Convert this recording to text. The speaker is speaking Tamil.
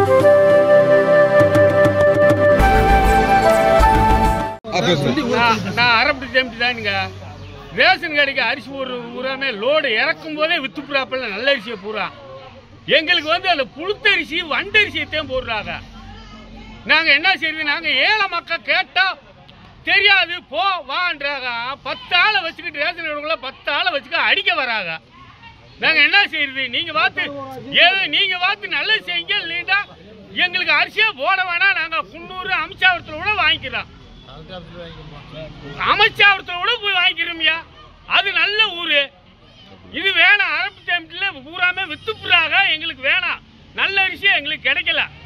நான் நான் அரப்படி தேம்பி தானுங்க ரேஷன் கடைக்கு அரிசி ஒரு பூராமே லோடு இறக்கும் போதே வித்து புறாப்பில் நல்ல அரிசியை பூரா எங்களுக்கு வந்து அந்த புழுத்தரிசி வண்டரிசியத்தையும் போடுறாங்க நாங்கள் என்ன செய்யுது நாங்கள் ஏழை மக்கள் கேட்டால் தெரியாது போ வான்றாங்க பத்து ஆளை வச்சுக்கிட்டு ரேஷன் கடைக்குள்ள பத்து ஆளை வச்சுக்க அடிக்க வராங்க நாங்கள் என்ன செய்யுது நீங்கள் பார்த்து ஏதோ நீங்கள் பார்த்து நல்லது செய்யுங்க இல்லைன்னா எங்களுக்கு அரிசியே போட வேணாம் நாங்கள் குன்னூர் அமிச்சாவரத்தில் கூட வாங்கிக்கிறோம் அமைச்சாவரத்தில் கூட போய் வாங்கிக்கிறோம்யா அது நல்ல ஊரு இது வேணாம் அரப்பு டைம்ல பூராமே வித்துப்புறாக எங்களுக்கு வேணாம் நல்ல அரிசி எங்களுக்கு கிடைக்கல